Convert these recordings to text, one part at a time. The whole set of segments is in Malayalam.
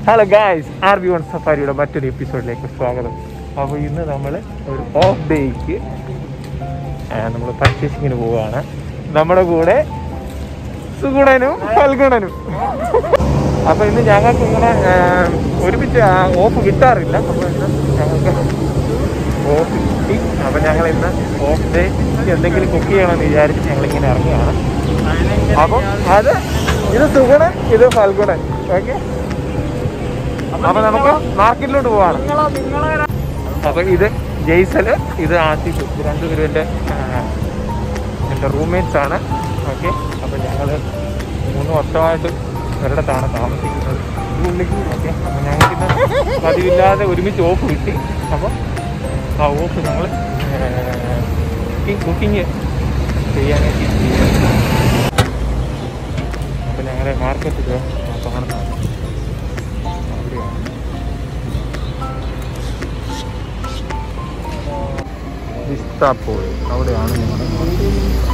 Hello guys R B one സഫാരിയുടെ മറ്റൊരു എപ്പിസോഡിലേക്ക് സ്വാഗതം അപ്പോൾ ഇന്ന് നമ്മൾ ഒരു ഓഫ് ഡേക്ക് നമ്മൾ പർച്ചേസിങ്ങിന് പോവുകയാണ് നമ്മുടെ കൂടെ സുഗുണനും ഫൽഗുണനും അപ്പോൾ ഇന്ന് ഞങ്ങൾക്ക് ഇങ്ങനെ ആ, ഒരുമിച്ച് ഓഫ് കിട്ടാറില്ല അപ്പോൾ ഇന്ന് ഞങ്ങൾക്ക് ഓഫ് കിട്ടി അപ്പോൾ ഞങ്ങൾ ഇന്ന് ഓഫ് ഡേ എന്തെങ്കിലും കുക്ക് ചെയ്യണമെന്ന് വിചാരിച്ച് ഞങ്ങളിങ്ങനെ ഇറങ്ങുകയാണ് അപ്പോൾ അത് ഇത് സുഗുണൻ ഇത് ഫൽഗുണൻ ഓക്കെ അപ്പൊ നമുക്ക് മാർക്കറ്റിലോട്ട് പോവാണ് അപ്പൊ ഇത് ജെയ്സല് ഇത് ആസിഫ് ഇത് രണ്ടുപേരും എൻ്റെ എൻ്റെ റൂംമേറ്റ്സ് ആണ് ഓക്കെ അപ്പൊ ഞങ്ങള് മൂന്ന് വർഷമായിട്ട് ഒരിടത്താണ് താമസിക്കുന്നത് ഓക്കെ അപ്പൊ ഞങ്ങൾക്ക് ഇന്ന് പതിവില്ലാതെ ഒരുമിച്ച് ഓഫ് കിട്ടി അപ്പോൾ ആ ഓഫ് ഞങ്ങൾ കുക്കിംഗ് ചെയ്യാനായിട്ട് അപ്പൊ ഞങ്ങളെ മാർക്കറ്റിൽ കാണുന്നതാണ് അവിടെയാണ് വിസ്താപ്പോൾ അവിടെയാണ് ഞങ്ങളുടെ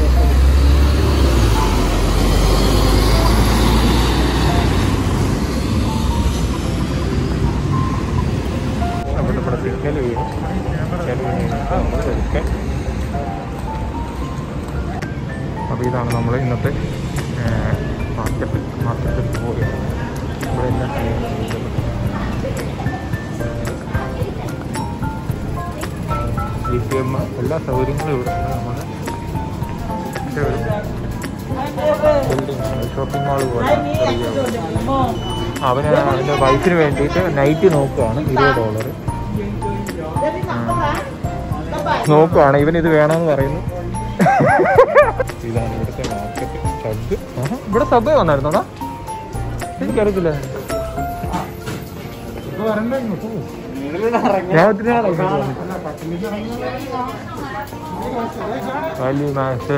അവിടെ നമ്മുടെ സിഗ്നൽ വീഴും സിഗ്നൽ വീണ് കഴിഞ്ഞിട്ട് നമ്മൾ പതുക്കെ അപ്പോൾ ഇതാണ് നമ്മൾ ഇന്നത്തെ മാർക്കറ്റ് മാർക്കറ്റിൽ പോവുകയാണ് ഇവിടെ എല്ലാ കാര്യങ്ങളും ജി സി എം എല്ലാ സൗകര്യങ്ങളും ഇവിടെ ഉണ്ട് നമ്മുടെ ഇത് ഒരു ബിൽഡിംഗ് ഷോപ്പിംഗ് മാൾ പോലെ ചെറിയ അവന് അവൻ്റെ വൈഫിന് വേണ്ടിയിട്ട് നൈറ്റ് നോക്കുകയാണ് ഇരുപത് ഡോളർ നോക്കുകയാണ് ഇവൻ ഇത് വേണമെന്ന് പറയുന്നു ഇതാണ് ഇവിടുത്തെ മാർക്കറ്റ് സബ് ഇവിടെ സബ് വന്നായിരുന്നോടാ എനിക്കറിയത്തില്ല ഞാൻ ഒത്തിരി നാളായി വലിയ മാച്ച്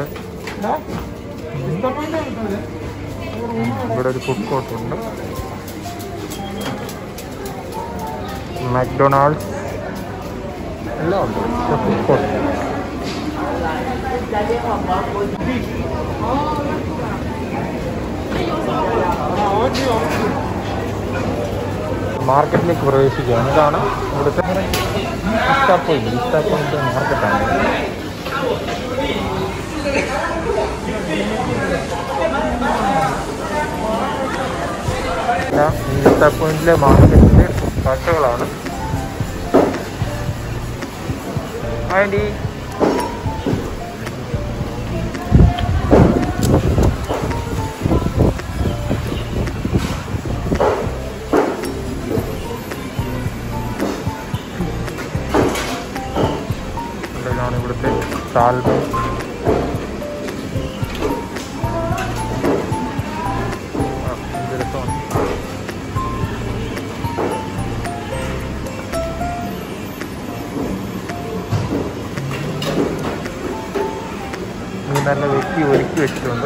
ഇവിടെ ഒരു ഫുഡ് കോർട്ട് ഉണ്ട് മക്ഡൊണാൾഡ്സ് എല്ലാം ഉണ്ട് ഫുഡ് കോർട്ട് മാർക്കറ്റിലേക്ക് പ്രവേശിക്കുകയാണ് ഇതാണ് ഇവിടുത്തെ ഇസ്താ പോയിന്റ് ഇസ്താ പോയിന്റ് മാർക്കറ്റാണ് എല്ലാം ഈ ഇസ്താ പോയിന്റിലെ മാർക്കറ്റിലെ കാഴ്ചകളാണ് ആൻറ്റി ഇതാണ് ഇവിടുത്തെ സാൽമൺ ആ, ഇത് രസമാണ് മീൻ നല്ല വെട്ടി ഒരുക്കി വെച്ചിട്ടുണ്ട്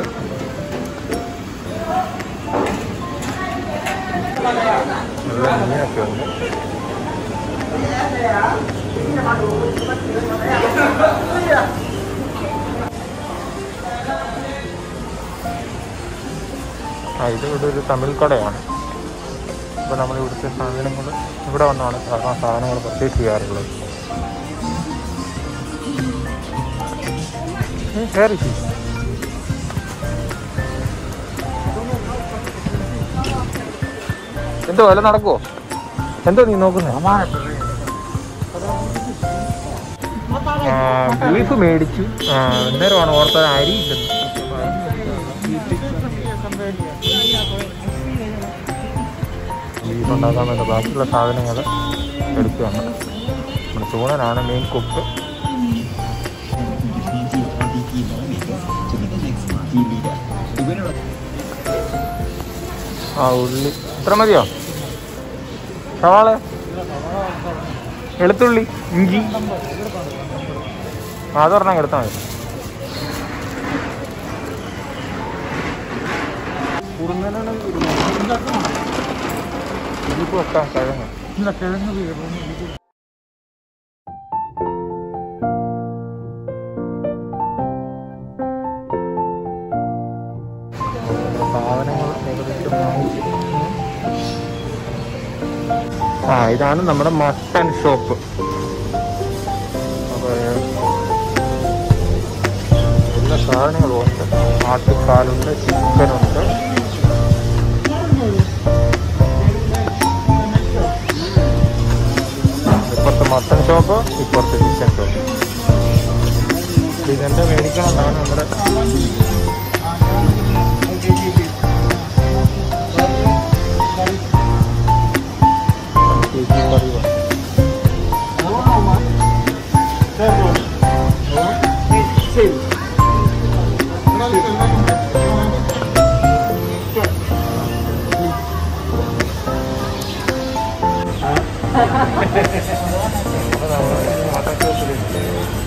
നല്ല മീനൊക്കെ ഉണ്ട് ആ ഇത് ഇവിടെ ഒരു തമിഴ് കടയാണ് ഇപ്പോൾ നമ്മൾ ഇവിടുത്തെ സാധനങ്ങൾ ഇവിടെ വന്നാണ് സാധാരണ സാധനങ്ങൾ പർച്ചേസ് ചെയ്യാറുള്ളത് ഉം, കേറി ചേച്ചി. എന്തോ വല്ല നടക്കുവോ എന്തോ നീ നോക്കുന്നത് ബീഫ് മേടിച്ചു ആ, അന്നേരമാണ് ഓർത്തത് അരിയില്ലെന്ന് ബീഫ് ഉണ്ടാക്കാൻ വേണ്ട ബാക്കിയുള്ള സാധനങ്ങൾ എടുക്കുകയാണ് നമ്മുടെ ചൂണനാണ് മെയിൻ കുക്ക് ആ ഉള്ളി ഇത്ര മതിയോ സവാള വെളുത്തുള്ളി ഇഞ്ചി ആ അതൊരെണ്ണം എടുത്താൽ മതി ഇതിപ്പോ വെക്കാം കിഴങ്ങ് ഇല്ല കിഴങ്ങ് സാധനങ്ങൾ ഏകദേശം വാങ്ങിച്ചു ആ ഇതാണ് നമ്മുടെ മട്ടൺ ഷോപ്പ് അപ്പോൾ എല്ലാ സാധനങ്ങളും ഉണ്ട് ആട്ടുകാലുണ്ട് ചിക്കനുണ്ട് ഇപ്പുറത്ത് മട്ടൺ ഷോപ്പ് ഇപ്പുറത്ത് ചിക്കൻ ഷോപ്പ് ഇതെന്താ മേടിക്കണം എന്നാണ് നമ്മുടെ ചേച്ചി പറയുക അപ്പോൾ നമ്മൾ മട്ടൺ ഷോപ്പിലുണ്ട്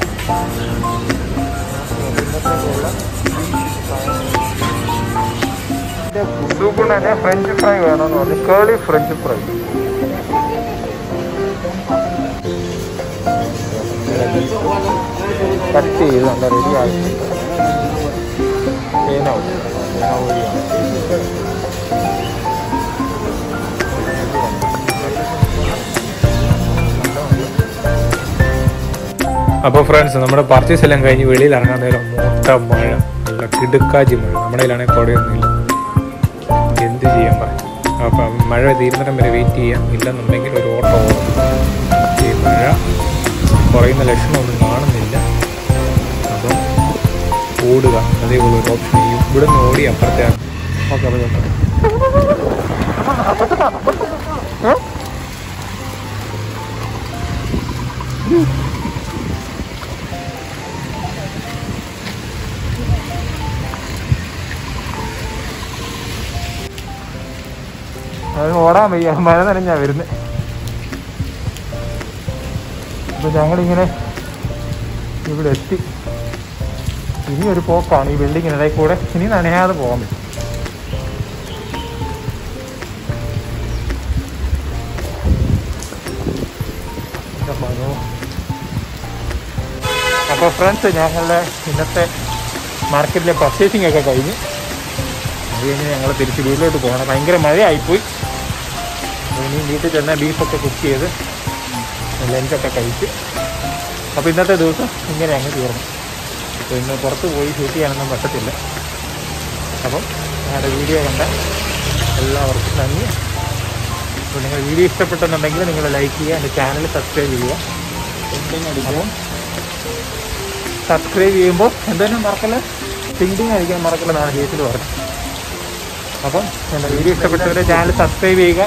സൂപ്പിന് തന്നെ ഫ്രഞ്ച് ഫ്രൈ വേണമെന്ന് പറഞ്ഞു കേളി ഫ്രഞ്ച് ഫ്രൈ കട്ട് ചെയ്ത് നല്ല റെഡി ആയിട്ടുണ്ട് തേനാവും തേനാവൂരിയാണ് അപ്പോൾ ഫ്രണ്ട്സ് നമ്മുടെ പർച്ചേസ് എല്ലാം കഴിഞ്ഞ് വെളിയിൽ ഇറങ്ങാൻ നേരം മൂട്ട മഴ നല്ല കിടുക്കാജി മഴ നമ്മുടെ കയ്യിലാണെങ്കിൽ കുടയൊന്നുമില്ല എന്ത് ചെയ്യാൻ പറയും അപ്പം മഴ തീരുന്നിടം വരെ വെയിറ്റ് ചെയ്യാം ഇല്ലെന്നുണ്ടെങ്കിൽ ഒരു ഓട്ടോ ഓടും ഈ മഴ കുറയുന്ന ലക്ഷണമൊന്നും കാണുന്നില്ല അപ്പം ഓടുക അതേപോലെ ഒരു ഓപ്ഷൻ ഇവിടുന്ന് ഓടി അപ്പുറത്തെ ഓക്കെ അത് ഓടാൻ വയ്യ മഴ നനഞ്ഞാ വരുന്നത് അപ്പൊ ഞങ്ങളിങ്ങനെ ഇവിടെ എത്തി ഇനി ഒരു പോക്കാണ് ഈ ബിൽഡിങ്ങിനിടയിൽ കൂടെ ഇനി നനയാതെ പോകാൻ പറ്റും എന്താ ഭംഗി. അപ്പോൾ ഫ്രണ്ട്സ് ഞങ്ങളുടെ ഇന്നത്തെ മാർക്കറ്റിലെ പർച്ചേസിംഗ് ഒക്കെ കഴിഞ്ഞ് അത് കഴിഞ്ഞ് ഞങ്ങൾ തിരിച്ച് വീട്ടിലോട്ട് പോകണം ഭയങ്കര മഴയായിപ്പോയി അപ്പോൾ ഇനി വീട്ടിൽ ചെന്ന ബീഫൊക്കെ കുക്ക് ചെയ്ത് ലഞ്ചൊക്കെ കഴിച്ച് അപ്പോൾ ഇന്നത്തെ ദിവസം ഇങ്ങനെ അങ്ങ് തീർന്നു അപ്പോൾ ഇന്ന് പുറത്ത് പോയി ഷൂട്ട് ചെയ്യാനൊന്നും പറ്റത്തില്ല അപ്പം ഞങ്ങളുടെ വീഡിയോ കണ്ട എല്ലാവർക്കും നന്ദി അപ്പോൾ നിങ്ങൾ വീഡിയോ ഇഷ്ടപ്പെട്ടെന്നുണ്ടെങ്കിൽ നിങ്ങൾ ലൈക്ക് ചെയ്യുക എൻ്റെ ചാനൽ സബ്സ്ക്രൈബ് ചെയ്യുക അപ്പം സബ്സ്ക്രൈബ് ചെയ്യുമ്പോൾ എന്തെങ്കിലും മറക്കല് ടിങ്കിങ് അടിക്കാൻ മറക്കലെന്നാണ് കേസിൽ പറഞ്ഞത് അപ്പം എൻ്റെ വീഡിയോ ഇഷ്ടപ്പെട്ടവരെ ചാനൽ സബ്സ്ക്രൈബ് ചെയ്യുക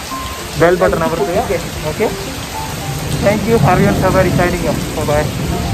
ബെൽ ബട്ടൺ അമർത്തുക ഓക്കെ താങ്ക് യു അറിയാൻ സവാരി സൈനിങ് ബൈ